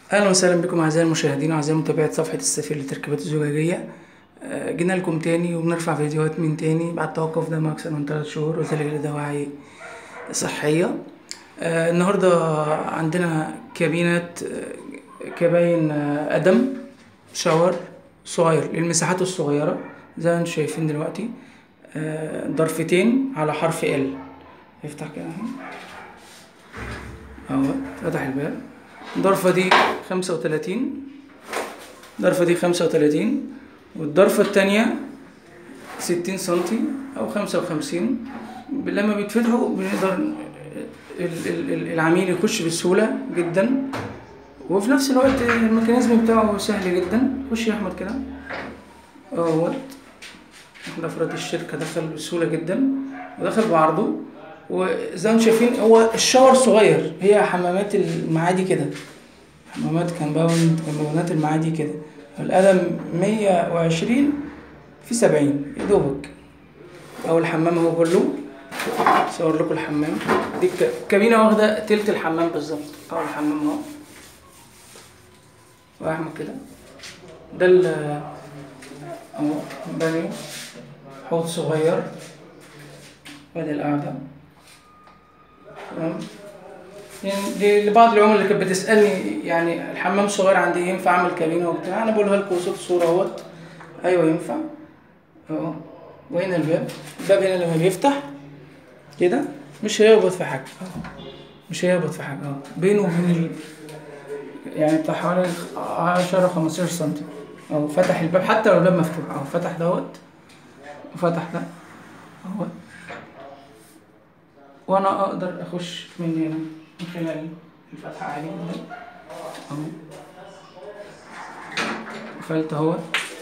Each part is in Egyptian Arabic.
اهلا وسهلا بكم اعزائي المشاهدين واعزائي متابعة صفحة السفير للتركيبات الزجاجية آه، جينا لكم تاني وبنرفع فيديوهات من تاني بعد توقف ده اكثر من ثلاث شهور وذلك لدواعي صحية آه، النهاردة عندنا كابينات آه، كباين آه، قدم شاور صغير للمساحات الصغيرة زي ما انتم شايفين دلوقتي آه، ضرفتين على حرف ال افتح كده اهو اهو فتح الباب الضرفة دي خمسة وتلاتين الضرفة دي خمسة وتلاتين والضرفة التانية ستين سنتي أو خمسة وخمسين لما بيتفتحوا بنقدر ال- ال- ال- العميل يخش بسهولة جدا وفي نفس الوقت الميكانيزم بتاعه سهل جدا خش يا أحمد كده اهوت احد أفراد الشركة دخل بسهولة جدا ودخل بعرضه وزي ما انتم شايفين هو الشاور صغير هي حمامات المعادي كده حمامات كامباوند كامباوندات المعادي كده القلم مية وعشرين في سبعين يا دوبك أو الحمام هو كله صور لكم الحمام دي الك- الكابينة واخدة تلت الحمام بالظبط أو الحمام اهو وأحمد كده ده ال أهو بانيو حوض صغير وادي القعدة تمام يعني دي لبعض العملاء اللي كانت بتسألني يعني الحمام صغير عندي ينفع أعمل كابينة وبتاع أنا بقولها لكم صوت صورة اهوت أيوه ينفع أهو وهنا الباب الباب هنا لما بيفتح كده مش هيخبط في حاجة أهو مش هيخبط في حاجة أهو بينه وبين ال... يعني بتاع حوالي 10 15 سنتي أهو فتح الباب حتى لو الباب مفتوح أهو فتح دوت وفتح ده اهو وانا اقدر اخش من هنا من خلال الفتحة عادي جدا اهو قفلت اهو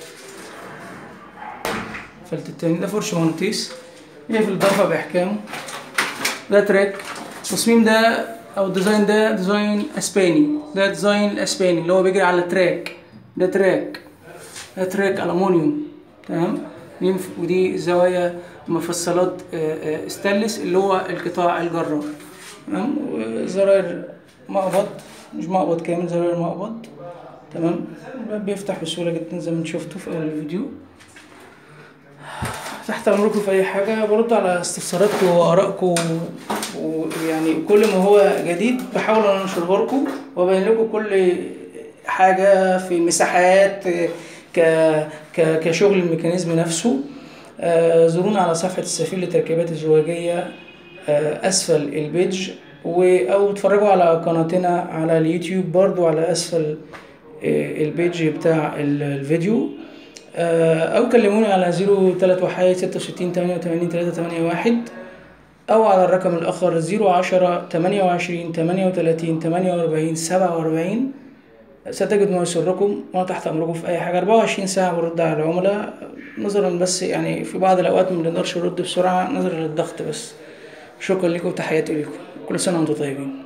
قفلت التاني ده فرش مغناطيس يقفل الضرفة بإحكامه ده تراك التصميم ده أو الديزاين ده ديزاين أسباني ده ديزاين الأسباني اللي هو بيجري على تراك ده تراك ده تراك ألمونيوم تمام ينف- ودي زوايا مفصلات آه، آه، ستانلس اللي هو القطاع الجرار تمام وزراير مقبض مش مقبض كامل زراير مقبض تمام الباب بيفتح بسهولة جدا زي ما انتم شفتوا في أول الفيديو تحت امركم في اي حاجه برد على استفساراتكم وارائكم ويعني كل ما هو جديد بحاول ان انشره لكم وابين لكم كل حاجه في المساحات ك ك كشغل الميكانيزم نفسه آه، زورونا على صفحه السفير للتركيبات الزجاجيه آه، اسفل البيج و او اتفرجوا على قناتنا على اليوتيوب برضو على اسفل آه، البيج بتاع ال- الفيديو آه، او كلموني على 03 وحايد 66 88 381 او على الرقم الاخر 010 28 38 48 47 ستجد ما يسركم وانا تحت امركم في اي حاجه 24 ساعه برد على العملاء نظرا بس يعني في بعض الاوقات ما بنقدرش نرد بسرعه نظرا للضغط بس شكرا لكم وتحياتي لكم كل سنه وانتم طيبين